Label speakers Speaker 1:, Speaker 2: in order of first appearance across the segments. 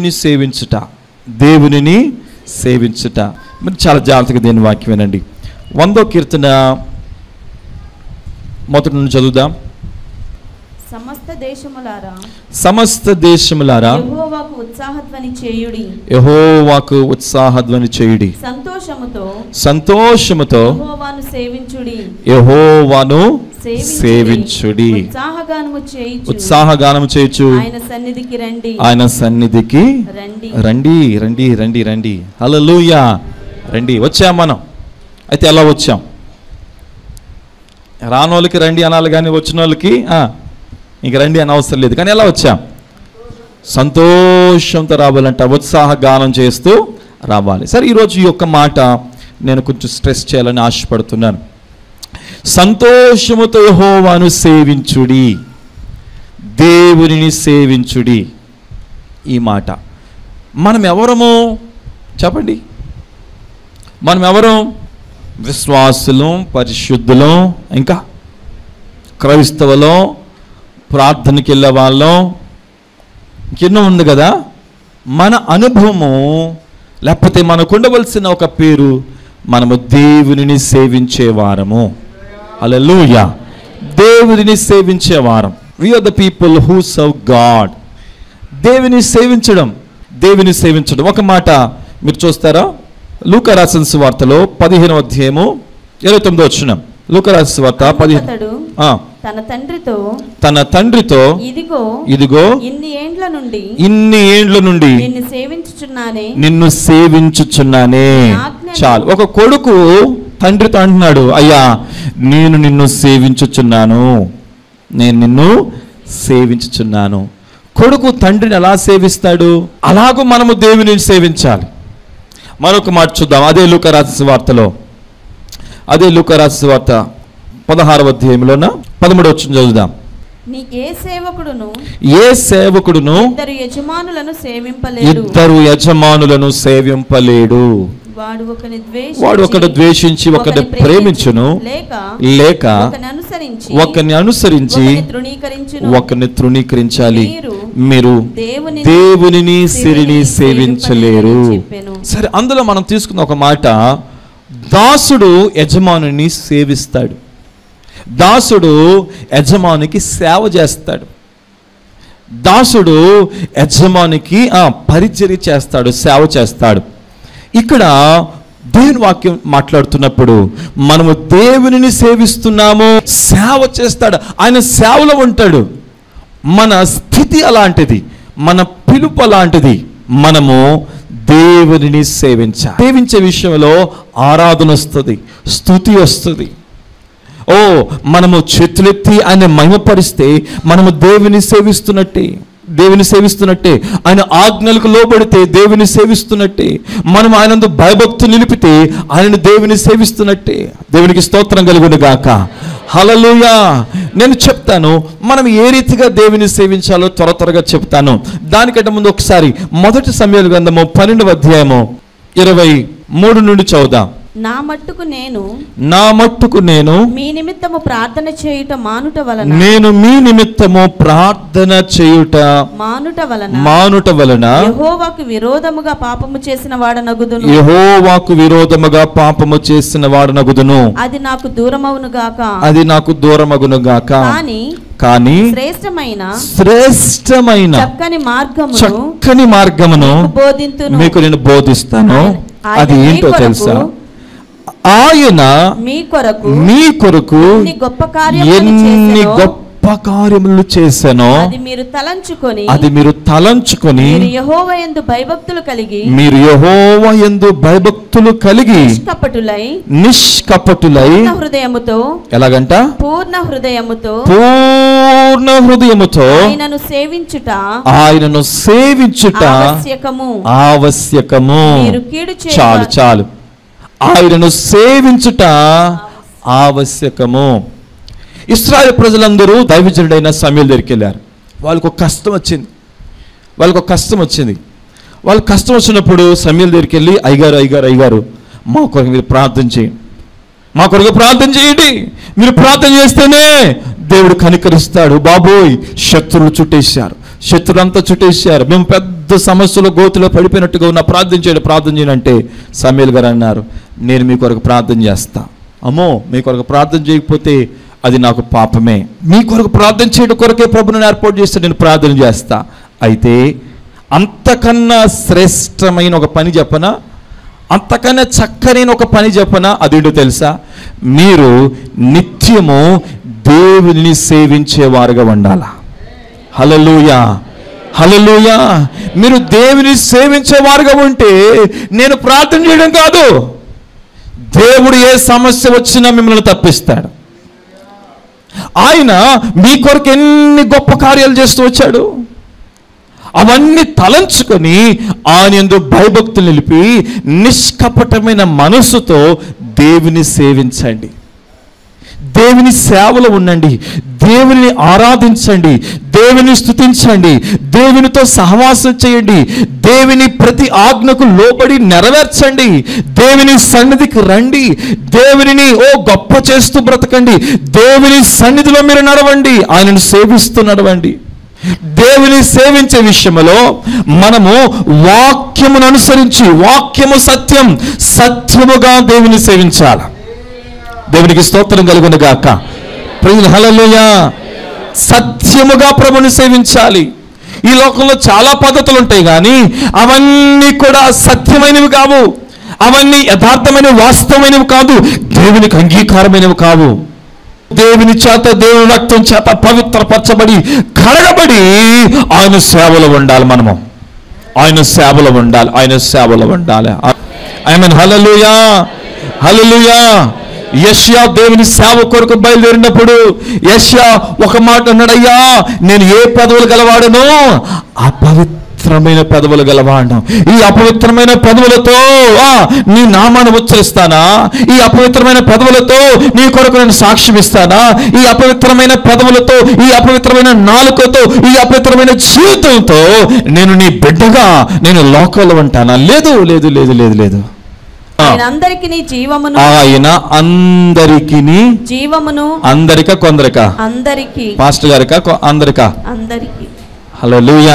Speaker 1: దేవుని సేవించుట దేవునిని సేవించుట మరి చాలా జాగ్రత్తగా దేని వాక్యం వినండి వందో కీర్తన మొదటి నుండి చదువుదాం
Speaker 2: సమస్త దేశములారా
Speaker 1: సమస్త దేశములారా
Speaker 2: యెహోవాకు ఉత్సాహధ్వని చేయుడి
Speaker 1: యహోవాకు ఉత్సాహధ్వని చేయుడి
Speaker 2: సంతోషముతో
Speaker 1: సంతోషముతో
Speaker 2: యెహోవాను సేవించుడి
Speaker 1: యహోవాను
Speaker 2: సేవించుడి.
Speaker 1: సేవించుడి
Speaker 2: ఉత్సాహగానము చేయుచు
Speaker 1: ఉత్సాహగానం చేయొచ్చు
Speaker 2: ఆయన సన్నిధికి రండి
Speaker 1: ఆయన సన్నిధికి
Speaker 2: రండి
Speaker 1: రండి రండి రండి రండి హల్లెలూయా రండి వచ్చాం మనం అయితే ఎలా వచ్చాం రాని వాళ్ళకి రండి అనాలి కానీ వచ్చిన వాళ్ళకి ఆ, ఇంక రండి అని అవసరం లేదు కానీ ఎలా వచ్చాం సంతోషంతో రావాలంట ఉత్సాహ గానం చేస్తూ రావాలి సరే ఈరోజు ఈ యొక్క మాట నేను కొంచెం స్ట్రెస్ చేయాలని ఆశపడుతున్నాను సంతోషముతో యెహోవాను సేవించుడి దేవునిని సేవించుడి ఈ మాట మనం ఎవరము చెప్పండి మనం ఎవరు విశ్వాసులం పరిశుద్ధులం ఇంకా క్రైస్తవులం ప్రార్థనకి వెళ్ళే వాళ్ళం ఇంకెన్నో ఉంది కదా మన అనుభవము లేకపోతే మనకు ఉండవలసిన ఒక పేరు మనము దేవునిని సేవించే వారము అలలుయా దేవునిని సేవించే వారం we are the people who serve God దేవుని సేవించడం దేవుని సేవించడం ఒక మాట మీరు చూస్తారా లూకరాసన్ వార్తలో పదిహేను అధ్యాయము ఇరవై తొమ్మిదో వచ్చిన లూకరాసన్ వార్త పదిహేను
Speaker 2: అతడు
Speaker 1: ఆ,
Speaker 2: తన తండ్రితో
Speaker 1: తన తండ్రితో
Speaker 2: ఇదిగో
Speaker 1: ఇదిగో
Speaker 2: ఇన్ని ఏండ్ల నుండి
Speaker 1: ఇన్ని ఏండ్ల నుండి
Speaker 2: నిన్ను సేవించుచున్నానే
Speaker 1: నిన్ను సేవించుచున్నానే
Speaker 2: ఆజ్ఞను-
Speaker 1: చాలు ఒక కొడుకు తండ్రితో అంటున్నాడు అయ్యా నేను నిన్ను సేవించుచున్నాను నేను నిన్ను సేవించుచున్నాను కొడుకు తండ్రిని ఎలా సేవిస్తాడు అలాగూ మనము దేవుని సేవించాలి మరొక మాట చూద్దాం అదే లూకరాశి వార్తలో అదే లూకరాశి వార్త పదహారవ అధ్యాయంలోన పదమూడవ వచ్చిన చదువుదాం
Speaker 2: నీ ఏ సేవకుడును
Speaker 1: ఏ సేవకుడును
Speaker 2: ఇద్దరు యజమానులను సేవింపలేడు
Speaker 1: ఇద్దరు యజమానులను సేవింపలేడు
Speaker 2: వాడు ఒకని ద్వేషించి
Speaker 1: వాడు ఒకడు ద్వేషించి ఒకటి ప్రేమించును
Speaker 2: లేక
Speaker 1: లేక
Speaker 2: ఒకని అనుసరించి
Speaker 1: ఒకరిని అనుసరించి
Speaker 2: ఒకని తృణీకరించును
Speaker 1: ఒకరిని తృణీకరించాలి
Speaker 2: మీరు
Speaker 1: మీరు
Speaker 2: దేవునిని
Speaker 1: దేవునిని సిరిని
Speaker 2: సిరిని
Speaker 1: సేవించలేరు
Speaker 2: సేవింపలేరని చెప్పెను.
Speaker 1: సరే అందులో మనం తీసుకున్న ఒక మాట దాసుడు యజమానుని సేవిస్తాడు దాసుడు యజమానికి సేవ చేస్తాడు దాసుడు యజమానికి ఆ, పరిచర్య చేస్తాడు సేవ చేస్తాడు ఇక్కడ దేవుని వాక్యం మాట్లాడుతున్నప్పుడు మనము దేవునిని సేవిస్తున్నాము సేవ చేస్తాడు ఆయన సేవలో ఉంటాడు మన స్థితి అలాంటిది మన పిలుపు అలాంటిది మనము దేవునిని సేవించాలి సేవించే విషయంలో ఆరాధన వస్తుంది స్థుతి వస్తుంది ఓ మనము చేతులెత్తి ఆయన మహిమపరిస్తే మనము దేవుని సేవిస్తున్నట్టే దేవుని సేవిస్తున్నట్టే ఆయన ఆజ్ఞలకు లోబడితే దేవుని సేవిస్తున్నట్టే మనం ఆయనందు భయభక్తు నిలిపితే ఆయన దేవుని సేవిస్తున్నట్టే దేవునికి స్తోత్రం కలుగును గాక హలలుయా నేను చెప్తాను మనం ఏ రీతిగా దేవుని సేవించాలో త్వర త్వరగా చెప్తాను దానికంటే ముందు ఒకసారి మొదటి సమయాల గ్రంథము పన్నెండవ అధ్యాయము ఇరవై మూడు నుండి చదువుదాం
Speaker 2: నా మట్టుకు నేను
Speaker 1: నా మట్టుకు నేను
Speaker 2: మీ నిమిత్తము ప్రార్థన చేయుట మానుట వలన
Speaker 1: నేను మీ నిమిత్తము ప్రార్థన చేయుట
Speaker 2: మానుట వలన
Speaker 1: మానుట వలన
Speaker 2: యెహోవాకు విరోధముగా పాపము చేసిన వాడనగుదును
Speaker 1: యెహోవాకు విరోధముగా పాపము చేసిన వాడనగుదును
Speaker 2: అది నాకు దూరమవును గాక
Speaker 1: అది నాకు దూరమగును గాక
Speaker 2: కానీ
Speaker 1: కానీ
Speaker 2: శ్రేష్టమైన
Speaker 1: శ్రేష్టమైన
Speaker 2: చక్కని మార్గమును
Speaker 1: చక్కని మార్గమును
Speaker 2: మీకు బోధింతును
Speaker 1: మీకు నేను బోధిస్తాను
Speaker 2: ఆయన-
Speaker 1: అది
Speaker 2: ఆయన
Speaker 1: ఏంటో
Speaker 2: మీ కొరకు
Speaker 1: తెలుసా ఆయన
Speaker 2: మీ కొరకు
Speaker 1: మీ కొరకు
Speaker 2: ఎన్ని గొప్ప కార్యములను
Speaker 1: ఎన్ని
Speaker 2: చేసెనో,
Speaker 1: గొప్ప కార్యములు చేశానో
Speaker 2: అది మీరు తలంచుకొని
Speaker 1: అది మీరు తలంచుకొని
Speaker 2: మీరు యెహోవాయందు భయభక్తులు కలిగి
Speaker 1: మీరు యహోవ ఎందు భయభక్తులు కలిగి
Speaker 2: నిష్కపటులై
Speaker 1: నిష్కపటులై
Speaker 2: పూర్ణ హృదయముతో
Speaker 1: ఎలాగంట
Speaker 2: పూర్ణ హృదయముతో
Speaker 1: పూర్ణ హృదయముతో
Speaker 2: ఆయనను సేవించుట
Speaker 1: ఆయనను సేవించుట
Speaker 2: ఆవశ్యకము
Speaker 1: ఆవశ్యకము
Speaker 2: మీరు కీడు చేయ-
Speaker 1: చాలు చాలు ఆయనను సేవించుట ఆవశ్యకము ఇస్రాయల్ ప్రజలందరూ దైవజనుడైన సమయం దగ్గరికి వెళ్ళారు వాళ్ళకు ఒక కష్టం వచ్చింది వాళ్ళకు ఒక కష్టం వచ్చింది వాళ్ళకి కష్టం వచ్చినప్పుడు సమయం దగ్గరికి వెళ్ళి అయ్యగారు అయ్యగారు అయ్యగారు మా కొరకు మీరు ప్రార్థన చేయండి మా కొరకు ప్రార్థన చేయండి మీరు ప్రార్థన చేస్తేనే దేవుడు కనికరిస్తాడు బాబోయ్ శత్రువులు చుట్టేశారు శత్రులంతా చుట్టేశారు మేము పెద్ద పెద్ద సమస్యలో గోతులో పడిపోయినట్టుగా ఉన్న ప్రార్థన చేయండి ప్రార్థన చేయండి అంటే సమీల్ గారు అన్నారు నేను మీ కొరకు ప్రార్థన చేస్తా అమ్మో మీ కొరకు ప్రార్థన చేయకపోతే అది నాకు పాపమే మీ కొరకు ప్రార్థన చేయడం కొరకే ప్రభుని ఏర్పాటు చేస్తే నేను ప్రార్థన చేస్తా అయితే అంతకన్నా శ్రేష్టమైన ఒక పని చెప్పనా అంతకన్నా చక్కనైన ఒక పని చెప్పనా అదేంటో తెలుసా మీరు నిత్యము దేవుని సేవించేవారుగా ఉండాలా హలలుయా హలలుయా మీరు దేవుని సేవించేవారుగా ఉంటే నేను ప్రార్థన చేయడం కాదు దేవుడు ఏ సమస్య వచ్చినా మిమ్మల్ని తప్పిస్తాడు ఆయన మీ కొరకు ఎన్ని గొప్ప కార్యాలు చేస్తూ వచ్చాడు అవన్నీ తలంచుకొని ఆయన ఎందు భయభక్తులు నిలిపి నిష్కపటమైన మనసుతో దేవుని సేవించండి దేవుని సేవలో ఉండండి దేవుని ఆరాధించండి దేవుని స్తుతించండి దేవునితో సహవాసం చేయండి దేవుని ప్రతి ఆజ్ఞకు లోబడి నెరవేర్చండి దేవుని సన్నిధికి రండి దేవునిని ఓ గొప్ప చేస్తూ బ్రతకండి దేవుని సన్నిధిలో మీరు నడవండి ఆయనను సేవిస్తూ నడవండి దేవుని సేవించే విషయంలో మనము వాక్యమును అనుసరించి వాక్యము సత్యం సత్యముగా దేవుని సేవించాలి దేవునికి స్తోత్రం కలుగును గాక ప్రజలు హలలోయ సత్యముగా ప్రభుని సేవించాలి ఈ లోకంలో చాలా పద్ధతులు ఉంటాయి కానీ అవన్నీ కూడా సత్యమైనవి కావు అవన్నీ యథార్థమైనవి వాస్తవమైనవి కాదు దేవునికి అంగీకారమైనవి కావు దేవుని చేత దేవుని రక్తం చేత పవిత్రపరచబడి కడగబడి ఆయన సేవలో ఉండాలి మనము ఆయన సేవలో ఉండాలి ఆయన సేవలో ఉండాలి ఐ హలలుయా హలలుయా యష్యా దేవుని సేవ కొరకు బయలుదేరినప్పుడు యష్యా ఒక మాట అన్నాడయ్యా నేను ఏ పదవులు గలవాడను అపవిత్రమైన పదవులు గలవాడను ఈ అపవిత్రమైన పదవులతో ఆ, నీ నామాన్ని ఉచ్చరిస్తానా ఈ అపవిత్రమైన పదవులతో నీ కొరకు నేను సాక్ష్యం ఇస్తానా ఈ అపవిత్రమైన పదవులతో ఈ అపవిత్రమైన నాలుకతో ఈ అపవిత్రమైన జీవితంతో నేను నీ బిడ్డగా నేను లోకంలో ఉంటానా లేదు లేదు లేదు లేదు లేదు ఆ.
Speaker 2: ఆయన అందరికి నీ జీవమును
Speaker 1: ఆయన అందరికి
Speaker 2: జీవమును
Speaker 1: అందరిక కొందరిక
Speaker 2: అందరికి
Speaker 1: పాస్టర్ గారిక కొ- అందరిక
Speaker 2: అందరికి
Speaker 1: హలో లూయా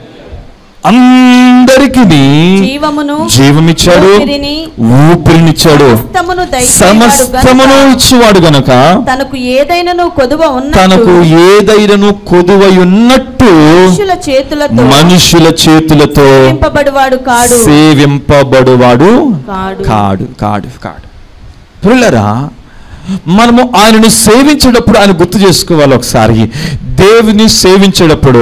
Speaker 1: అందరికి
Speaker 2: జీవమును
Speaker 1: జీవమిచ్చాడు
Speaker 2: ఊపిరిని,
Speaker 1: ఊపిరినిచ్చాడు
Speaker 2: సమస్తమును దయచేవాడు
Speaker 1: సమస్తమును
Speaker 2: గనుక
Speaker 1: ఇచ్చేవాడు గనక
Speaker 2: తనకు ఏదైనను కొదువ
Speaker 1: తనకు
Speaker 2: ఉన్నట్టు
Speaker 1: ఏదైనను కొదువై ఉన్నట్టు
Speaker 2: మనుషుల చేతులతో
Speaker 1: మనుషుల చేతులతో
Speaker 2: నింపబడువాడు కాడు
Speaker 1: సేవింపబడువాడు
Speaker 2: కాడు
Speaker 1: కాడు కాడు కాడు పిల్లరా మనము ఆయనను సేవించేటప్పుడు ఆయన గుర్తు చేసుకోవాలి ఒకసారి దేవుని సేవించేటప్పుడు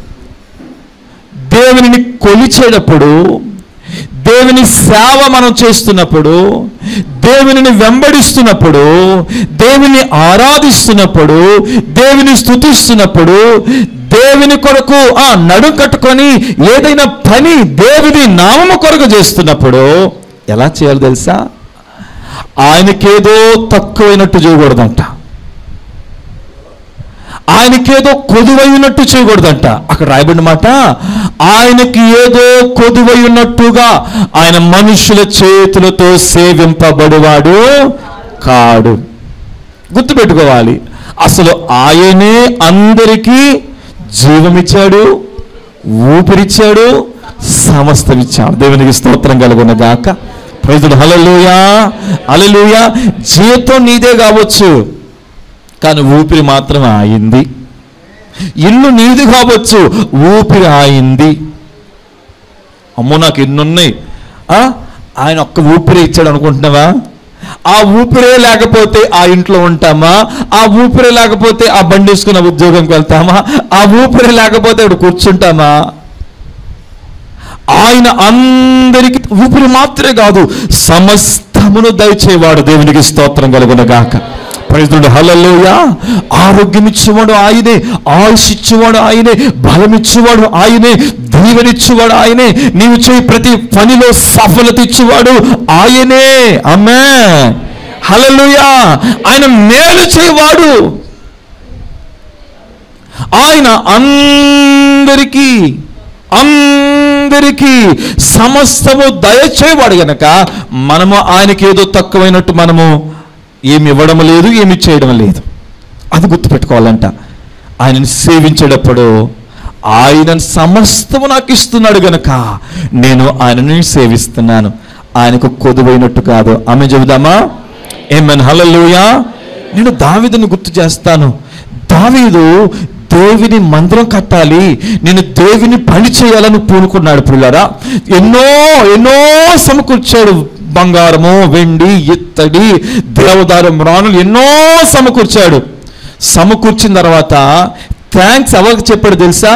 Speaker 1: దేవునిని కొలిచేటప్పుడు దేవుని సేవ మనం చేస్తున్నప్పుడు దేవునిని వెంబడిస్తున్నప్పుడు దేవుని ఆరాధిస్తున్నప్పుడు దేవుని స్తుతిస్తున్నప్పుడు దేవుని కొరకు ఆ నడుం కట్టుకొని ఏదైనా పని దేవుని నామము కొరకు చేస్తున్నప్పుడు ఎలా చేయాలి తెలుసా ఆయనకేదో తక్కువైనట్టు చేయకూడదంట ఆయనకేదో కొదువైనట్టు చేయకూడదంట అక్కడ రాయబడిన మాట ఆయనకి ఏదో కొదువై ఉన్నట్టుగా ఆయన మనుషుల చేతులతో సేవింపబడువాడు కాడు గుర్తుపెట్టుకోవాలి అసలు ఆయనే అందరికీ జీవమిచ్చాడు ఊపిరిచ్చాడు సమస్తం ఇచ్చాడు దేవునికి స్తోత్రం కలుగున గాక ప్రజలు హలలుయా హలలుయా జీతం నీదే కావచ్చు కానీ ఊపిరి మాత్రం ఆయింది ఇల్లు నీది కావచ్చు ఊపిరి ఆయింది అమ్మో నాకు ఎన్ని ఉన్నాయి ఆ? ఆయన ఒక్క ఊపిరి ఇచ్చాడు అనుకుంటున్నావా ఆ ఊపిరే లేకపోతే ఆ ఇంట్లో ఉంటామా ఆ ఊపిరి లేకపోతే ఆ బండి వేసుకున్న ఉద్యోగంకి వెళ్తామా ఆ ఊపిరి లేకపోతే ఇక్కడ కూర్చుంటామా ఆయన అందరికి ఊపిరి మాత్రమే కాదు సమస్తమును దయచేవాడు దేవునికి స్తోత్రం కలుగున గాక ప్రజలుడు హలలోయ ఆరోగ్యం ఇచ్చేవాడు ఆయనే ఆయుష్ ఇచ్చేవాడు ఆయనే బలం ఇచ్చేవాడు ఆయనే దీవెనిచ్చేవాడు ఆయనే నీవు చేయి ప్రతి పనిలో సఫలత ఇచ్చేవాడు ఆయనే అమ్మే హలలుయ ఆయన మేలు చేయవాడు ఆయన అందరికీ అందరికీ సమస్తము దయచేవాడు గనక మనము ఆయనకి ఏదో తక్కువైనట్టు మనము ఏమి ఇవ్వడం లేదు ఏమి చేయడం లేదు అది గుర్తుపెట్టుకోవాలంట ఆయనని సేవించేటప్పుడు ఆయన సమస్తము నాకు ఇస్తున్నాడు గనక నేను ఆయనని సేవిస్తున్నాను ఆయనకు కొదువైనట్టు కాదు ఆమె చెబుదామా ఏమన్ హల్లెలూయా నేను దావీదును గుర్తు చేస్తాను దావీదు దేవుని మందిరం కట్టాలి నేను దేవుని పని చేయాలని పూనుకున్నాడు పిల్లరా ఎన్నో ఎన్నో సమకూర్చాడు బంగారము వెండి ఇత్తడి దేవదారం రాణులు ఎన్నో సమకూర్చాడు సమకూర్చిన తర్వాత థ్యాంక్స్ ఎవరికి చెప్పాడు తెలుసా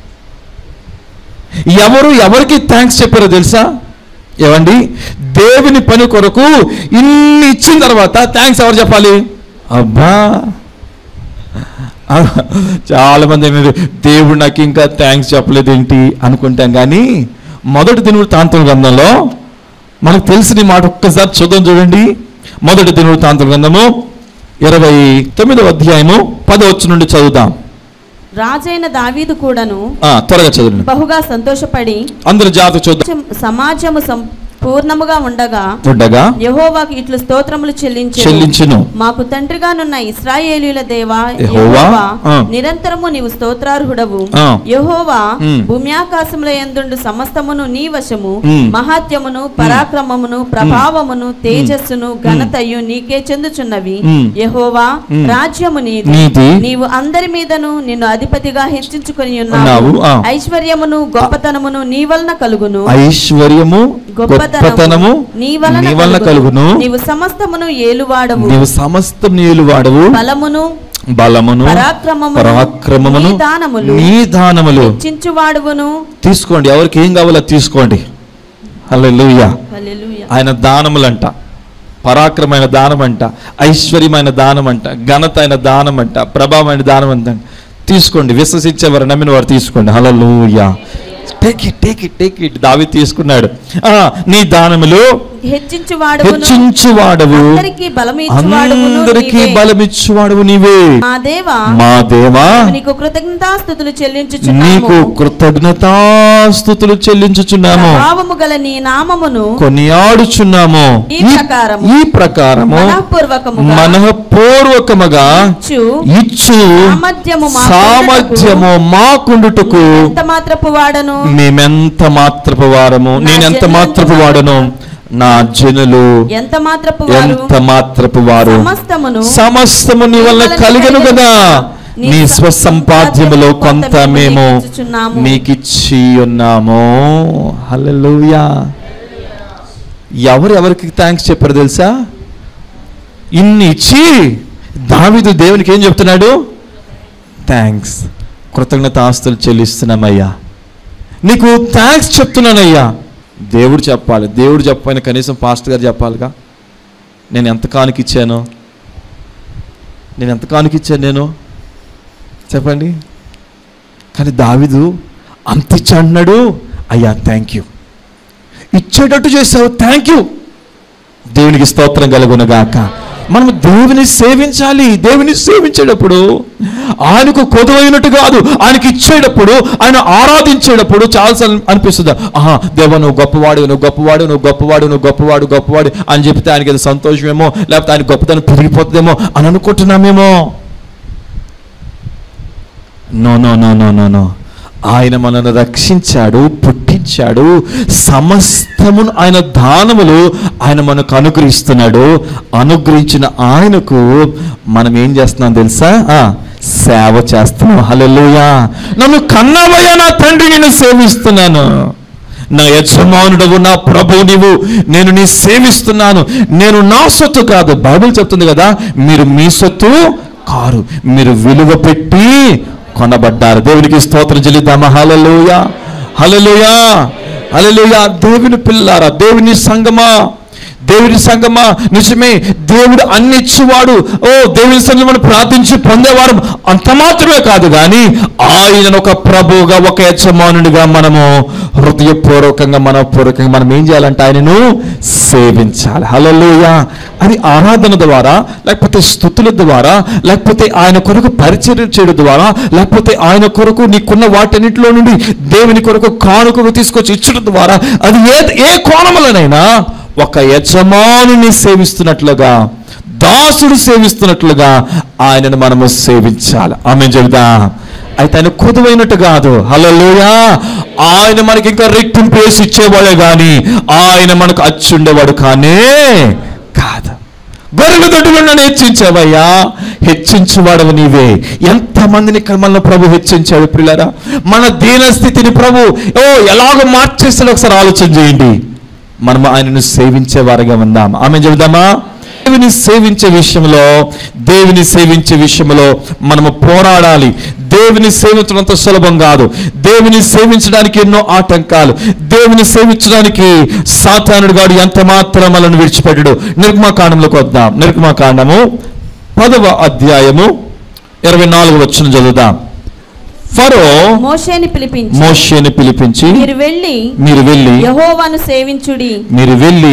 Speaker 1: ఎవరు ఎవరికి థ్యాంక్స్ చెప్పారో తెలుసా ఏమండి దేవుని పని కొరకు ఇన్ని ఇచ్చిన తర్వాత థ్యాంక్స్ ఎవరు చెప్పాలి అబ్బా ఆ, చాలా మంది ఏమన్నారు, దేవుడు నాకు ఇంకా థ్యాంక్స్ చెప్పలేదు ఏంటి అనుకుంటాం కానీ మొదటి దినుడు తాంత్ర గ్రంథంలో మనకు తెలిసిన ఈ మాట ఒక్కసారి చూద్దాం చూడండి మొదటి దినుడు తాంత్ర గ్రంథము ఇరవై తొమ్మిదవ అధ్యాయము పదవచ్చు నుండి చదువుదాం
Speaker 2: రాజైన దావీదు కూడాను
Speaker 1: ఆ, త్వరగా చదవండి
Speaker 2: బహుగా సంతోషపడి
Speaker 1: అందరు జాగ్రత్త చూద్దాం
Speaker 2: సమాజం- సమాజము సంపూర్ణముగా ఉండగా
Speaker 1: ఉండగా
Speaker 2: యెహోవాకు ఇట్లు స్తోత్రములు చెల్లించెను
Speaker 1: చెల్లించును
Speaker 2: మాకు తండ్రిగానున్న ఇస్రాయేలీల దేవా
Speaker 1: యెహోవా,
Speaker 2: యెహోవా
Speaker 1: ఆ.
Speaker 2: నిరంతరము నీవు స్తోత్రార్హుడవు
Speaker 1: ఆ.
Speaker 2: యెహోవా
Speaker 1: ఉమ్.
Speaker 2: భూమ్యాకాశముల యందుండు సమస్తమును నీ వశము
Speaker 1: ఉమ్.
Speaker 2: మహాత్యమును పరాక్రమమును ప్రభావమును తేజస్సును ఘనతయు నీకే చెందుచున్నవి
Speaker 1: ఉమ్.
Speaker 2: యెహోవా
Speaker 1: ఉమ్.
Speaker 2: రాజ్యము నీది
Speaker 1: నీది.
Speaker 2: నీవు అందరి మీదను నిన్ను అధిపతిగా హెచ్చించుకొని
Speaker 1: ఉన్నావు,
Speaker 2: ఉన్నావు
Speaker 1: ఆ.
Speaker 2: ఐశ్వర్యమును గొప్పతనమును నీ వలన కలుగును
Speaker 1: ఐశ్వర్యము గొప్పతనము
Speaker 2: నీ వలన
Speaker 1: నీ వలన కలుగును
Speaker 2: నీవు సమస్తమును ఏలువాడవు
Speaker 1: నీవు సమస్తం నీలు వాడవు
Speaker 2: బలమును
Speaker 1: బలమును
Speaker 2: పరాక్రమమును,
Speaker 1: పరాక్రమమును
Speaker 2: నీ దానములు,
Speaker 1: నీ దానములు
Speaker 2: చించువాడువును
Speaker 1: తీసుకోండి ఎవరికి ఏం కావాలో తీసుకోండి హల్లెలూయా
Speaker 2: హల్లెలూయా.
Speaker 1: ఆయన దానములంట పరాక్రమైన దానం అంట ఐశ్వర్యమైన దానం అంట ఘనత అయిన దానం అంట ప్రభావమైన దానం అంట తీసుకోండి విశ్వసించేవారు నమ్మిన వారు తీసుకోండి hallelujah take it take it take it దావి తీసుకున్నాడు ఆ, నీ దానములు
Speaker 2: హెచ్చించువాడువును
Speaker 1: హెచ్చించువాడవు
Speaker 2: అందరికీ బలమిచ్చువాడువును
Speaker 1: అందరికీ
Speaker 2: నీవే.
Speaker 1: బలమిచ్చువాడవు నీవే
Speaker 2: మా దేవా
Speaker 1: మా దేవా
Speaker 2: నీకు కృతజ్ఞతాస్థుతులు
Speaker 1: నీకు
Speaker 2: చెల్లించుచున్నాము
Speaker 1: కృతజ్ఞతాస్థుతులు చెల్లించుచున్నాము
Speaker 2: ప్రభావము గల నీ నామమును
Speaker 1: కొనియాడుచున్నాము
Speaker 2: ఈ
Speaker 1: ఈ-
Speaker 2: ప్రకారము
Speaker 1: ఈ ప్రకారము
Speaker 2: మనఃపూర్వకముగా
Speaker 1: మనఃపూర్వకముగా
Speaker 2: ఇచ్చు
Speaker 1: ఇచ్చు
Speaker 2: సామర్థ్యము మాకుండుటకు
Speaker 1: సామర్థ్యము మాకుండుటకు
Speaker 2: ఎంత మాత్రపు వాడను
Speaker 1: మేమెంత మాత్రపు వారము
Speaker 2: నా
Speaker 1: నేనెంత
Speaker 2: జనులు
Speaker 1: మాత్రపు వాడను నా జనులు
Speaker 2: ఎంత మాత్రపు వారు
Speaker 1: ఎంత మాత్రపు వారు
Speaker 2: సమస్తమును
Speaker 1: సమస్తము నీ వల్ల కలిగను కదా నీ స్వసంపాద్యములో కొంత మేము మీకిచ్చి ఉన్నాము హల్లెలూయా ఎవరు ఎవరికి థ్యాంక్స్ చెప్పారు తెలుసా ఇన్ని ఇచ్చి దావీదు దేవునికి ఏం చెప్తున్నాడు థ్యాంక్స్ కృతజ్ఞత ఆస్తులు చెల్లిస్తున్నామయ్యా నీకు థ్యాంక్స్ చెప్తున్నానయ్యా దేవుడు చెప్పాలి దేవుడు చెప్పని కనీసం పాస్టర్ గారు చెప్పాలిగా నేను ఎంత కానుక ఇచ్చాను నేను ఎంత కానుక ఇచ్చాను నేను చెప్పండి కానీ దావిదు అంత ఇచ్చా అంటున్నాడు అయ్యా థ్యాంక్ యూ ఇచ్చేటట్టు చేసావు థ్యాంక్ యూ దేవునికి స్తోత్రం కలుగునగాక మనం దేవుని సేవించాలి దేవుని సేవించేటప్పుడు ఆయనకు కొదువైనట్టు కాదు ఆయనకి ఇచ్చేటప్పుడు ఆయన ఆరాధించేటప్పుడు చాలాసార్లు అనిపిస్తుంది ఆహా దేవ నువ్వు గొప్పవాడు నువ్వు గొప్పవాడు నువ్వు గొప్పవాడు నువ్వు గొప్పవాడు గొప్పవాడు అని చెప్తే ఆయనకి అది సంతోషమేమో లేకపోతే ఆయన గొప్పతనం పెరిగిపోతుందేమో అని అనుకుంటున్నామేమో no no no no no no ఆయన మనల్ని రక్షించాడు పుట్టించాడు సమస్తమును ఆయన దానములు ఆయన మనకు అనుగ్రహిస్తున్నాడు అనుగ్రహించిన ఆయనకు మనం ఏం చేస్తున్నాం తెలుసా ఆ, సేవ చేస్తున్నాం హల్లెలూయా నన్ను కన్నవయ్యా నా తండ్రి నేను సేవిస్తున్నాను నా యజమానుడవు నా ప్రభు నీవు నేను నీ సేవిస్తున్నాను నేను నా సొత్తు కాదు బైబిల్ చెప్తుంది కదా మీరు మీ సొత్తు కారు మీరు విలువ పెట్టి కొనబడ్డారు దేవునికి స్తోత్రం చెల్లిద్దామా హల్లెలూయా హల్లెలూయా హల్లెలూయా దేవుని పిల్లారా దేవుని సంగమా దేవుని సంగమా నిజమే దేవుడు అన్ని ఇచ్చేవాడు ఓ దేవుని సంగం మనం ప్రార్థించి పొందేవారు అంత మాత్రమే కాదు కానీ ఆయనను ఒక ప్రభువుగా ఒక యజమానుడిగా మనము హృదయపూర్వకంగా మనపూర్వకంగా మనం ఏం చేయాలంటే ఆయనను సేవించాలి హల్లెలూయా అది ఆరాధన ద్వారా లేకపోతే స్థుతుల ద్వారా లేకపోతే ఆయన కొరకు పరిచర్య చేయడం ద్వారా లేకపోతే ఆయన కొరకు నీకున్న వాటన్నిటిలో నుండి దేవుని కొరకు కానుకలు తీసుకొచ్చి ఇచ్చడం ద్వారా అది ఏ ఏ కోణములనైనా ఒక యజమానుని సేవిస్తున్నట్లుగా దాసుడు సేవిస్తున్నట్లుగా ఆయనను మనము సేవించాలి ఆమె చెబుదా అయితే ఆయన కొదువైనట్టు కాదు హల్లెలూయా ఆయన మనకి ఇంకా రెట్టింపు వేసి ఇచ్చేవాడే కానీ ఆయన మనకు అచ్చి ఉండేవాడు కానే కాదు గొర్రెల దొడ్డులో నన్ను హెచ్చించావయ్యా హెచ్చించువాడవు నీవే ఎంతమందిని ఇక్కడ మనల్ని ప్రభు హెచ్చించాడు పిల్లరా మన దీనస్థితిని ప్రభు ఓ ఎలాగో మార్చేస్తాడో ఒకసారి ఆలోచన చేయండి మనం ఆయనను సేవించే వారిగా ఉందాం ఆమె చెబుదామా దేవుని సేవించే విషయంలో దేవుని సేవించే విషయంలో మనము పోరాడాలి దేవుని సేవించడంత సులభం కాదు దేవుని సేవించడానికి ఎన్నో ఆటంకాలు దేవుని సేవించడానికి సాతానుడు గాడు ఎంత మాత్రం మనల్ని విడిచిపెట్టడు నిర్గమాకాండంలోకి వద్దాం నిర్గమాకాండము పదవ అధ్యాయము ఇరవై నాలుగు వచ్చిన చదువుదాం ఫరో
Speaker 2: మోషేని పిలిపించి
Speaker 1: మోషేని పిలిపించి
Speaker 2: మీరు వెళ్ళి
Speaker 1: మీరు వెళ్ళి
Speaker 2: యహోవాను సేవించుడి
Speaker 1: మీరు వెళ్ళి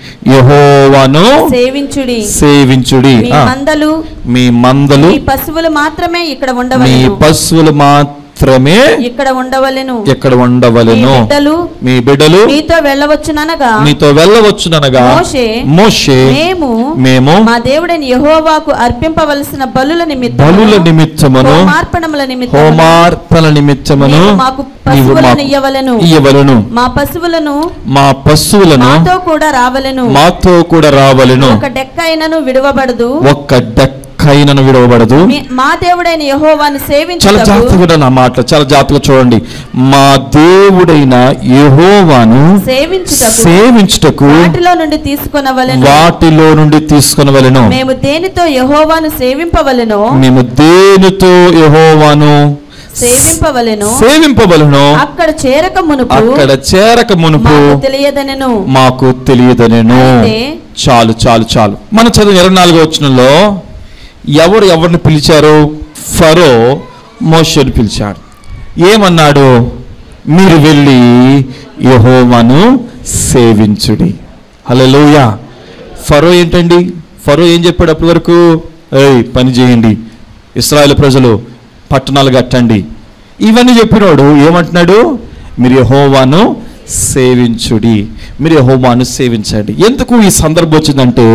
Speaker 1: యహోవాను
Speaker 2: సేవించుడి
Speaker 1: సేవించుడి
Speaker 2: మీ
Speaker 1: ఆ,
Speaker 2: మందలు
Speaker 1: మీ మందలు
Speaker 2: మీ పశువులు మాత్రమే ఇక్కడ
Speaker 1: మీ
Speaker 2: ఉండవలెను
Speaker 1: పశువులు మాత్రమే
Speaker 2: ఇక్కడ ఉండవలెను
Speaker 1: ఎక్కడ
Speaker 2: మీ
Speaker 1: ఉండవలెను
Speaker 2: బిడ్డలు
Speaker 1: మీ బిడ్డలు
Speaker 2: మీతో వెళ్ళవచ్చుననగా
Speaker 1: మీతో వెళ్ళవచ్చుననగా
Speaker 2: మోషే
Speaker 1: మోషే
Speaker 2: మేము
Speaker 1: మేము
Speaker 2: మా దేవుడైన యహోవాకు అర్పింపవలసిన బలుల నిమిత్తం
Speaker 1: బలుల నిమిత్తమును
Speaker 2: హోమార్పణముల నిమిత్తము
Speaker 1: హోమార్పణ నిమిత్తమును
Speaker 2: నీవు మాకు
Speaker 1: నీవు
Speaker 2: పశువులను
Speaker 1: మాకు
Speaker 2: ఇయ్యవలెను
Speaker 1: ఇయ్యవలను
Speaker 2: మా పశువులను
Speaker 1: మా పశువులను
Speaker 2: మాతో కూడా రావలెను
Speaker 1: మాతో కూడా రావలను
Speaker 2: ఒక డెక్క అయినను విడవబడదు
Speaker 1: ఒక్క డెక్కైనను విడవబడదు
Speaker 2: మీ- మా దేవుడైన యహోవాను
Speaker 1: చాలా
Speaker 2: సేవించుటకు
Speaker 1: జాగ్రత్తగా నా మాట చాలా జాగ్రత్తగా చూడండి మా దేవుడైన యెహోవాను
Speaker 2: సేవించుటకు
Speaker 1: సేవించుటకు
Speaker 2: వాటిలో నుండి తీసుకొనవలెను
Speaker 1: వాటిలో నుండి తీసుకొనవలెను
Speaker 2: మేము దేనితో యహోవాను సేవింపవలెనో
Speaker 1: మేము దేనితో యెహోవాను
Speaker 2: సేవింపవలెను
Speaker 1: సేవింపవలను
Speaker 2: అక్కడ చేరక మునుపు
Speaker 1: అక్కడ చేరక మునుపు
Speaker 2: మాకు తెలియదనెను
Speaker 1: మాకు తెలియదనేను
Speaker 2: అయితే
Speaker 1: చాలు చాలు చాలు మన చదువు ఇరవై నాలుగో వచనంలో ఎవరు ఎవరిని పిలిచారు ఫరో మోషని పిలిచాడు ఏమన్నాడు మీరు వెళ్ళి యెహోవాను సేవించుడి హల్లెలూయా ఫరో ఏంటండి ఫరో ఏం చెప్పాడు అప్పటి వరకు ఏయ్ పని చేయండి ఇస్రాయేల్ ప్రజలు పట్టణాలు కట్టండి ఇవన్నీ చెప్పినోడు ఏమంటున్నాడు మీరు యెహోవాను సేవించుడి మీరు యెహోవాను సేవించండి ఎందుకు ఈ సందర్భం వచ్చిందంటే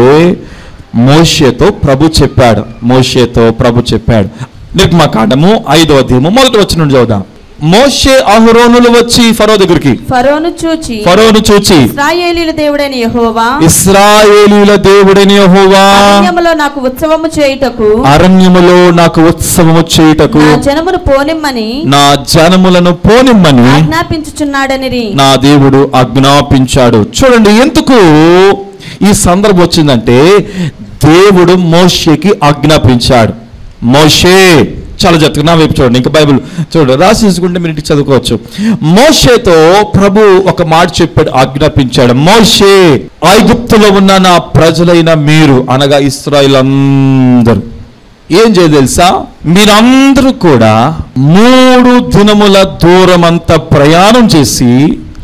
Speaker 1: మోషేతో ప్రభు చెప్పాడు మోషేతో ప్రభు చెప్పాడు నిర్మాకాండము ఐదో అధ్యాయము మొదటి వచ్చిన నుండి చూద్దాం మోషే అహరోనులు వచ్చి ఫరో దగ్గరికి
Speaker 2: ఫరోను చూచి
Speaker 1: ఫరోను చూచి
Speaker 2: ఇస్రాయేలీల దేవుడైన యెహోవా
Speaker 1: ఇస్రాయేలీల దేవుడని యెహోవా
Speaker 2: అరణ్యములో నాకు ఉత్సవము చేయుటకు
Speaker 1: అరణ్యములో నాకు ఉత్సవము చేయుటకు
Speaker 2: నా జనమును పోనిమ్మని
Speaker 1: నా జనములను పోనిమ్మని
Speaker 2: ఆజ్ఞాపించుచున్నాడనిరి
Speaker 1: నా దేవుడు ఆజ్ఞాపించాడు చూడండి ఎందుకు ఈ సందర్భం వచ్చిందంటే దేవుడు మోషేకి ఆజ్ఞాపించాడు మోషే చాలా జాగ్రత్తగా నా వైపు చూడండి ఇంకా బైబిల్ చూడండి రాసేసుకుంటే మీరు ఇంటికి చదువుకోవచ్చు మోషేతో ప్రభు ఒక మాట చెప్పాడు ఆజ్ఞాపించాడు మోషే ఐగుప్తులో ఉన్న నా ప్రజలైన మీరు అనగా ఇస్రాయిల్ అందరూ ఏం చేయ తెలుసా మీరందరూ కూడా మూడు దినముల దూరమంత ప్రయాణం చేసి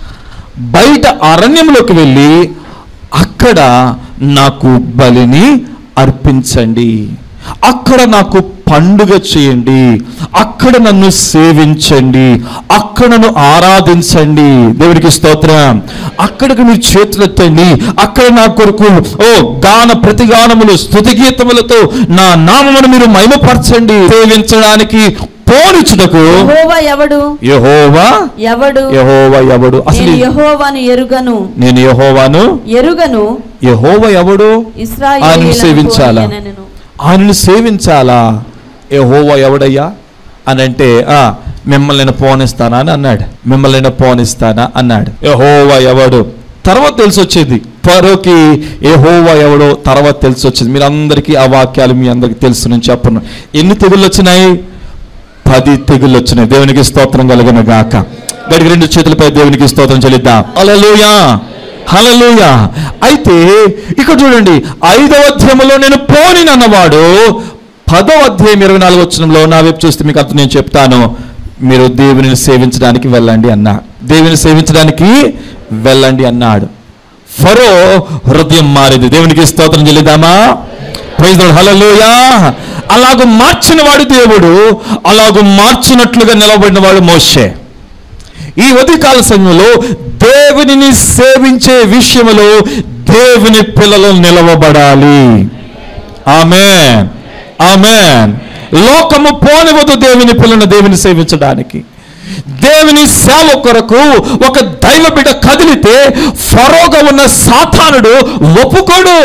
Speaker 1: బయట అరణ్యంలోకి వెళ్ళి అక్కడ నాకు బలిని అర్పించండి అక్కడ నాకు పండుగ చేయండి అక్కడ నన్ను సేవించండి అక్కడ నన్ను ఆరాధించండి దేవుడికి స్తోత్రం అక్కడికి మీరు చేతులెత్తండి అక్కడ నా కొరకు ఓ గాన ప్రతిగానములు స్తుతి గీతములతో నా నామమును మీరు మహిమపరచండి సేవించడానికి పోనిచుటకు
Speaker 2: యెహోవా ఎవడు
Speaker 1: యెహోవా
Speaker 2: ఎవడు
Speaker 1: యెహోవా ఎవడు అసలు
Speaker 2: నేను యెహోవాను ఎరుగను
Speaker 1: నేను యెహోవాను
Speaker 2: ఎరుగను
Speaker 1: యెహోవా ఎవడు ఆయనను
Speaker 2: ఇస్రాయేలీలను
Speaker 1: సేవించాలా?
Speaker 2: పోనీయనెను.
Speaker 1: ఆయనను సేవించాలా యెహోవా ఎవడయ్యా అని అంటే ఆ మిమ్మల్ని నేను పోనిస్తానా అని అన్నాడు మిమ్మల్ని నేను పోనిస్తానా అన్నాడు యెహోవా ఎవడు తర్వాత తెలిసి వచ్చేది ఫరోకి యెహోవా ఎవడో తర్వాత తెలిసి వచ్చింది మీరు అందరికీ ఆ వాక్యాలు మీ అందరికీ తెలుసు నేను చెప్పను ఎన్ని తెగుళ్ళు వచ్చినాయి పది తెగుళ్ళు వచ్చినాయి దేవునికి స్తోత్రం కలిగిన గాక గడికి రెండు చేతులపై దేవునికి స్తోత్రం చెల్లిద్దాం హల్లెలూయా హల్లెలూయా అయితే ఇక్కడ చూడండి ఐదవ అధ్యాయంలో నేను పోని అన్నవాడు పదవ అధ్యాయం ఇరవై నాలుగు వచ్చినంలో నా వైపు చూస్తే మీకు అర్థం నేను చెప్తాను మీరు దేవుని సేవించడానికి వెళ్ళండి అన్నా దేవుని సేవించడానికి వెళ్ళండి అన్నాడు ఫరో హృదయం మారింది దేవునికి స్తోత్రం చెల్లిద్దామా ప్రైజ్ హలలోయా అలాగ మార్చిన వాడు దేవుడు అలాగ మార్చినట్లుగా నిలబడిన వాడు మోషే ఈ ఉదయకాల సమయంలో దేవునిని సేవించే విషయంలో దేవుని పిల్లలు నిలవబడాలి ఆమె ఆమె లోకము పోనివదు దేవుని పిల్లను దేవుని సేవించడానికి దేవుని సేవ కొరకు ఒక దైవ బిడ్డ కదిలితే ఫరోగా ఉన్న సాతానుడు ఒప్పుకోడు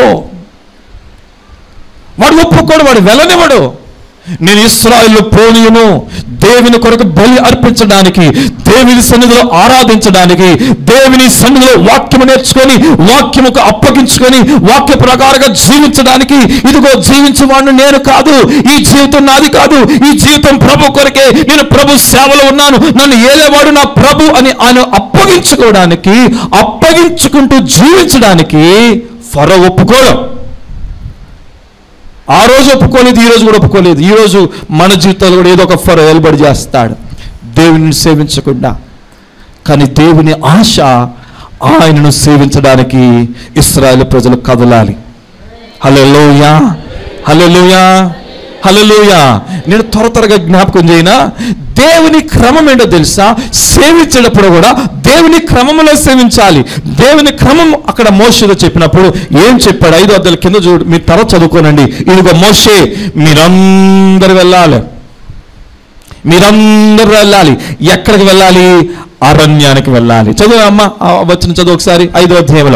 Speaker 1: వాడు ఒప్పుకోడు వాడు వెళ్ళనివ్వడు నేను ఇస్రాయిల్ పోనీయును దేవుని కొరకు బలి అర్పించడానికి దేవుని సన్నిధిలో ఆరాధించడానికి దేవుని సన్నిధిలో వాక్యము నేర్చుకొని వాక్యముకు అప్పగించుకొని వాక్య ప్రకారంగా జీవించడానికి ఇదిగో జీవించేవాడిని నేను కాదు ఈ జీవితం నాది కాదు ఈ జీవితం ప్రభు కొరకే నేను ప్రభు సేవలో ఉన్నాను నన్ను ఏలేవాడు నా ప్రభు అని ఆయన అప్పగించుకోవడానికి అప్పగించుకుంటూ జీవించడానికి ఫరో ఒప్పుకోవడం ఆ రోజు ఒప్పుకోలేదు ఈ రోజు కూడా ఒప్పుకోలేదు ఈ రోజు మన జీవితంలో కూడా ఏదో ఒక ఫర్ వెలుబడి చేస్తాడు దేవుని సేవించకుండా కానీ దేవుని ఆశ ఆయనను సేవించడానికి ఇస్రాయేల్ ప్రజలు కదలాలి హలోయా హలోయా హలోయా నేను త్వర త్వరగా జ్ఞాపకం చేయనా దేవుని క్రమం ఏంటో తెలుసా సేవించేటప్పుడు కూడా దేవుని క్రమంలో సేవించాలి దేవుని క్రమం అక్కడ మోషతో చెప్పినప్పుడు ఏం చెప్పాడు ఐదు అద్దెల కింద చూడు మీరు తర్వాత చదువుకోనండి ఇదిగో మోషే మీరందరూ వెళ్ళాలి మీరందరూ వెళ్ళాలి ఎక్కడికి వెళ్ళాలి అరణ్యానికి వెళ్ళాలి చదువు అమ్మ ఆ వచ్చిన చదువు ఒకసారి ఐదో అధ్యాయంలో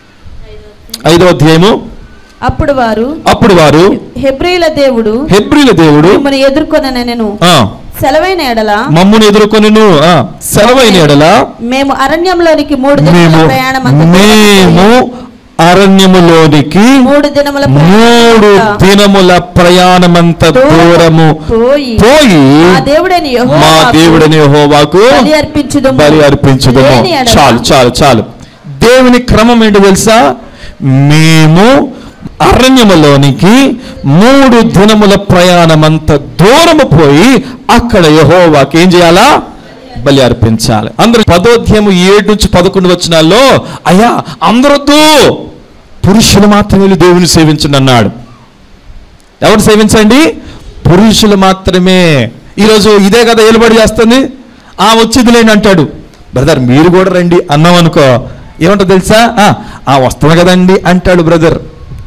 Speaker 1: ఐదో అధ్యాయము
Speaker 2: అప్పుడు వారు
Speaker 1: అప్పుడు వారు
Speaker 2: హెబ్రీల దేవుడు
Speaker 1: హెబ్రిల దేవుడు
Speaker 2: మిమ్మల్ని ఎదుర్కొన్న నేను
Speaker 1: ఆ,
Speaker 2: సెలవైన ఎడల
Speaker 1: మమ్మును ఎదుర్కొని సెలవైన ఎడల
Speaker 2: మేము అరణ్యంలోనికి మూడు దినముల
Speaker 1: మేము
Speaker 2: ప్రయాణం అంత
Speaker 1: మేము అరణ్యములోనికి
Speaker 2: మూడు దినముల
Speaker 1: మూడు
Speaker 2: ప్రయాణం
Speaker 1: దినముల ప్రయాణమంత దూరము
Speaker 2: పోయి
Speaker 1: పోయి
Speaker 2: మా దేవుడని
Speaker 1: మా
Speaker 2: యెహోవాకు
Speaker 1: దేవుడని యెహోవాకు
Speaker 2: బలి అర్పించుదుము
Speaker 1: బలి అర్పించదము
Speaker 2: లేని ఎడల
Speaker 1: చాలు చాలు చాలు దేవుని క్రమం ఏంటో తెలుసా మేము అరణ్యములోనికి మూడు దినముల ప్రయాణమంత దూరము పోయి అక్కడ యహోవాకి ఏం చేయాలా బలి అర్పించాలి అందరూ పదోధ్యాయము ఏడు నుంచి పదకొండు వచ్చినాల్లో అయ్యా అందరొద్దు పురుషులు మాత్రమే వెళ్ళి దేవుని సేవించండి అన్నాడు ఎవరు సేవించండి పురుషులు మాత్రమే ఈరోజు ఇదే కదా ఏలుబడి చేస్తుంది ఆ వచ్చింది లేని అంటాడు బ్రదర్ మీరు కూడా రండి అన్నాం అనుకో ఏమంటారు తెలుసా "ఆ, ఆ వస్తాను కదండి అంటాడు బ్రదర్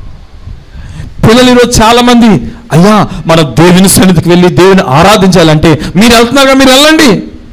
Speaker 1: పిల్లలు ఈరోజు చాలా మంది అయ్యా మన దేవుని సన్నిధికి వెళ్ళి దేవుని ఆరాధించాలంటే మీరు వెళ్తున్నారుగా మీరు వెళ్ళండి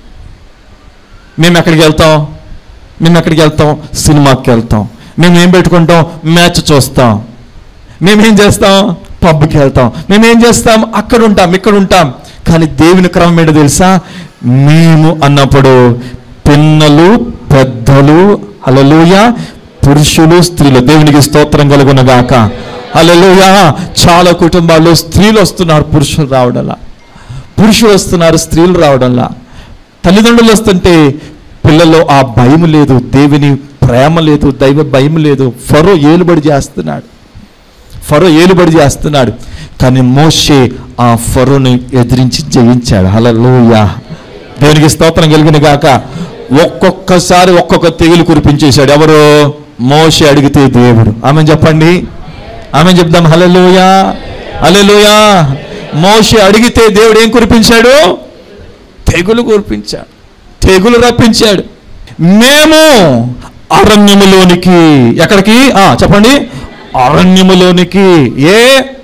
Speaker 1: మేము ఎక్కడికి వెళ్తాం మేము ఎక్కడికి వెళ్తాం సినిమాకి వెళ్తాం మేము ఏం పెట్టుకుంటాం మ్యాచ్ చూస్తాం మేమేం చేస్తాం పబ్కి వెళ్తాం మేమేం చేస్తాం అక్కడ ఉంటాం ఇక్కడ ఉంటాం కానీ దేవుని క్రమం ఏంటో తెలుసా మేము అన్నప్పుడు పిన్నలు పెద్దలు హలలుయ పురుషులు స్త్రీలు దేవునికి స్తోత్రం కలుగునగాక హలలుయ చాలా కుటుంబాల్లో స్త్రీలు వస్తున్నారు పురుషులు రావడంలా పురుషులు వస్తున్నారు స్త్రీలు రావడంలా తల్లిదండ్రులు వస్తుంటే పిల్లల్లో ఆ భయం లేదు దేవుని ప్రేమ లేదు దైవ భయం లేదు ఫరో ఏలుబడి చేస్తున్నాడు ఫరో ఏలుబడి చేస్తున్నాడు కానీ మోషే ఆ ఫరోని ఎదిరించి జయించాడు హల్లెలూయా దేవునికి స్తోత్రం కలిగిన గాక ఒక్కొక్కసారి ఒక్కొక్క తెగులు కురిపించేశాడు ఎవరు మోషే అడిగితే దేవుడు ఆమె చెప్పండి ఆమె చెప్దాం హల్లెలూయా హల్లెలూయా మోషే అడిగితే దేవుడు ఏం కురిపించాడు తెగులు కురిపించాడు తెగులు రప్పించాడు మేము అరణ్యములోనికి ఎక్కడికి ఆ చెప్పండి అరణ్యములోనికి ఏ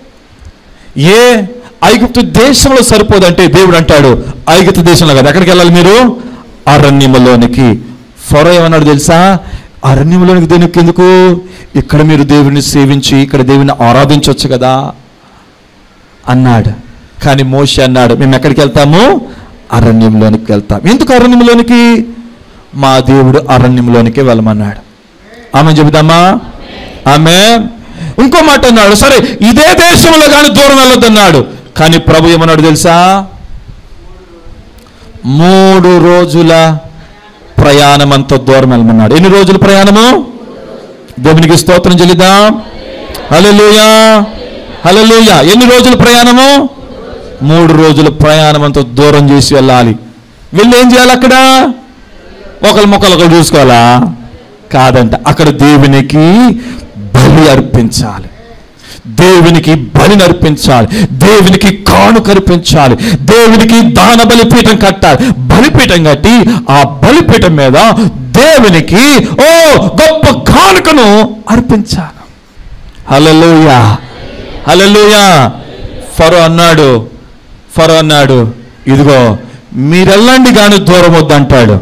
Speaker 1: ఏ ఐగుప్తు దేశంలో సరిపోదంటే దేవుడు అంటాడు ఐగుప్తు దేశంలో కదా ఎక్కడికి వెళ్ళాలి మీరు అరణ్యములోనికి ఫరో ఏమన్నాడు తెలుసా అరణ్యములోనికి దేనికి ఎందుకు ఇక్కడ మీరు దేవుని సేవించి ఇక్కడ దేవుని ఆరాధించవచ్చు కదా అన్నాడు కానీ మోషే అన్నాడు మేము ఎక్కడికి వెళ్తాము అరణ్యంలోనికి వెళ్తాం ఎందుకు అరణ్యంలోనికి మా దేవుడు అరణ్యంలోనికి వెళ్ళమన్నాడు ఆమె చెబుదామా ఆమె ఇంకో మాట అన్నాడు సరే ఇదే దేశంలో కానీ దూరం వెళ్ళొద్దన్నాడు కానీ ప్రభు ఏమన్నాడు తెలుసా మూడు రోజుల ప్రయాణం అంత దూరం వెళ్ళమన్నాడు ఎన్ని రోజుల ప్రయాణము దేవునికి స్తోత్రం చెల్లిద్దాం హల్లెలూయా హల్లెలూయా ఎన్ని రోజుల ప్రయాణము మూడు రోజుల ప్రయాణం అంత దూరం చేసి వెళ్ళాలి వెళ్ళి ఏం చేయాలి అక్కడ ఒకరి మొక్కలు ఒకరు చూసుకోవాలా కాదంట అక్కడ దేవునికి బలి అర్పించాలి దేవునికి బలిని అర్పించాలి దేవునికి కానుక అర్పించాలి దేవునికి దాన బలిపీఠం కట్టాలి బలిపీఠం కట్టి ఆ బలిపీఠం మీద దేవునికి ఓ గొప్ప కానుకను ఫరో అన్నాడు ఇదిగో మీరెళ్ళండి కానీ దూరం వద్దంటాడు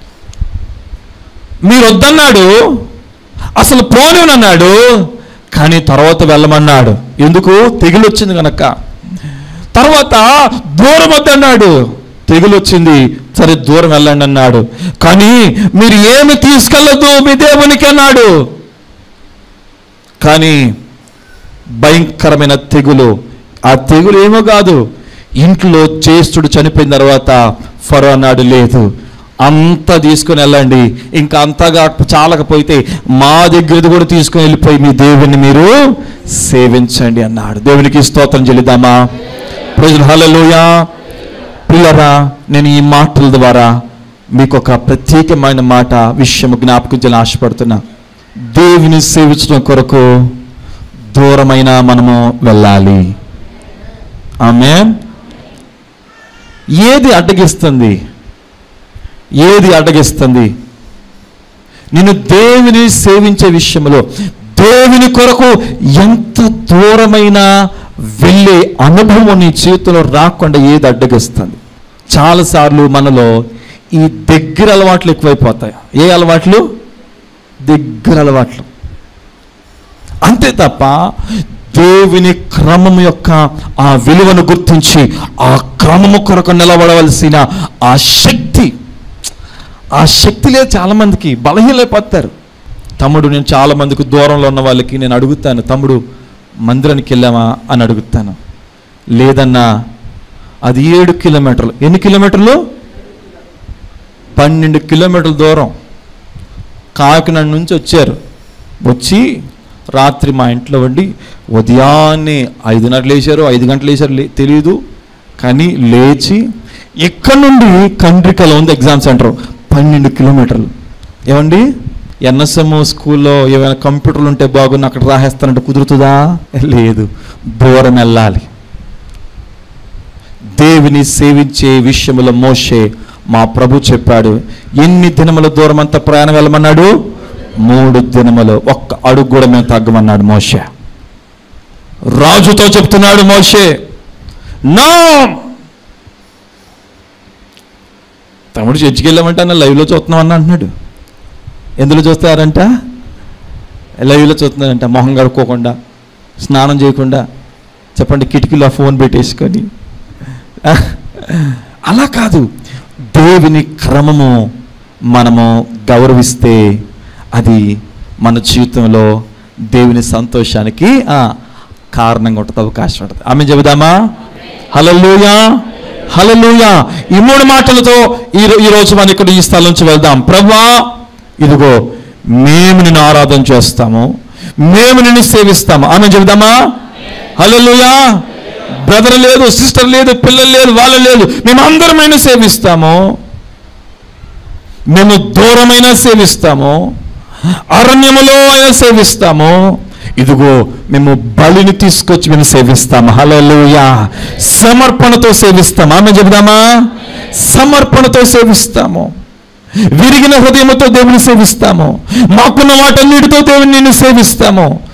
Speaker 1: మీరు వద్దన్నాడు అసలు పోనివనన్నాడు కానీ తర్వాత వెళ్ళమన్నాడు ఎందుకు తెగులు వచ్చింది కనుక తర్వాత దూరం వద్దన్నాడు తెగులు వచ్చింది సరే దూరం వెళ్ళండి అన్నాడు కానీ మీరు ఏమి తీసుకెళ్ళదు మీ దేవునికి అన్నాడు కానీ భయంకరమైన తెగులు ఆ తెగులు ఏమో కాదు ఇంట్లో జ్యేష్ఠుడు చనిపోయిన తర్వాత ఫరో అన్నాడు లేదు అంతా తీసుకుని వెళ్ళండి ఇంకా అంతగా చాలకపోతే మా దగ్గరది కూడా తీసుకుని వెళ్ళిపోయి మీ దేవుని మీరు సేవించండి అన్నాడు దేవునికి స్తోత్రం చెల్లిద్దామా ప్రజలు హల్లెలూయా పిల్లరా నేను ఈ మాటల ద్వారా మీకు ఒక ప్రత్యేకమైన మాట విషయం జ్ఞాపకం చేయాలని ఆశపడుతున్నా దేవుని సేవించడం కొరకు దూరమైన మనము వెళ్ళాలి ఆమె ఏది అడ్డగిస్తుంది ఏది అడ్డగిస్తుంది నేను దేవుని సేవించే విషయంలో దేవుని కొరకు ఎంత దూరమైన వెళ్ళే అనుభవం నీ జీవితంలో రాకుండా ఏది అడ్డగిస్తుంది చాలాసార్లు మనలో ఈ దగ్గర అలవాట్లు ఎక్కువైపోతాయి ఏ అలవాట్లు దగ్గర అలవాట్లు అంతే తప్ప దేవుని క్రమం యొక్క ఆ విలువను గుర్తించి ఆ క్రమము కొరకు నిలబడవలసిన ఆ శక్తి ఆ శక్తి లేదు చాలామందికి బలహీనైపోతారు తమ్ముడు నేను చాలా మందికి దూరంలో ఉన్న వాళ్ళకి నేను అడుగుతాను తమ్ముడు మందిరానికి వెళ్ళామా అని అడుగుతాను లేదన్నా అది ఏడు కిలోమీటర్లు ఎన్ని కిలోమీటర్లు పన్నెండు కిలోమీటర్ల దూరం కాకినాడ నుంచి వచ్చారు వచ్చి రాత్రి మా ఇంట్లో వండి ఉదయాన్నే ఐదున్నర లేచారు ఐదు గంటలు లేచారు లే తెలియదు కానీ లేచి ఎక్కడి నుండి కండ్రికలో ఉంది ఎగ్జామ్ సెంటర్ పన్నెండు కిలోమీటర్లు ఏమండి ఎన్ఎస్ఎం స్కూల్లో ఏమైనా కంప్యూటర్లు ఉంటే బాగుంది అక్కడ రాసేస్తానంటే కుదురుతుందా లేదు దూరం వెళ్ళాలి దేవుని సేవించే విషయంలో మోషే మా ప్రభు చెప్పాడు ఎన్ని దినముల దూరం అంత ప్రయాణం వెళ్ళమన్నాడు మూడు దినములు ఒక్క అడుగు కూడా మేము తగ్గమన్నాడు మోషే రాజుతో చెప్తున్నాడు మోషే నా తమ్ముడు చర్చికి వెళ్ళామంటే అన్న లైవ్లో చూస్తున్నాం అన్న అంటున్నాడు ఎందులో చూస్తారంట లైవ్లో చూస్తున్నారంట మొహం కడుక్కోకుండా స్నానం చేయకుండా చెప్పండి కిటికీలో ఫోన్ పెట్టేసుకొని అలా కాదు దేవుని క్రమము మనము గౌరవిస్తే అది మన జీవితంలో దేవుని సంతోషానికి ఆ, కారణంగా ఉంటుంది అవకాశం ఉంటుంది ఆమె చెబుదామా హలలుయా హలలుయా ఈ మూడు మాటలతో ఈ రో- ఈ రోజు మనం ఇక్కడ ఈ స్థలం నుంచి వెళ్దాం ప్రభా ఇదిగో మేము నిన్ను ఆరాధన చేస్తాము మేము నిన్ను సేవిస్తాము ఆమె చెబుదామా హలలుయా బ్రదర్ లేదు సిస్టర్ లేదు పిల్లలు లేదు వాళ్ళు లేదు మేము అందరమైన సేవిస్తాము మేము దూరమైన సేవిస్తాము అరణ్యములో అయినా సేవిస్తాము ఇదిగో మేము బలిని తీసుకొచ్చి మేము సేవిస్తాము హలోయా సమర్పణతో సేవిస్తాము ఆమె చెబుదామా సమర్పణతో సేవిస్తాము విరిగిన హృదయముతో దేవుని సేవిస్తాము మాకున్న వాటన్నిటితో దేవుని నిన్ను సేవిస్తాము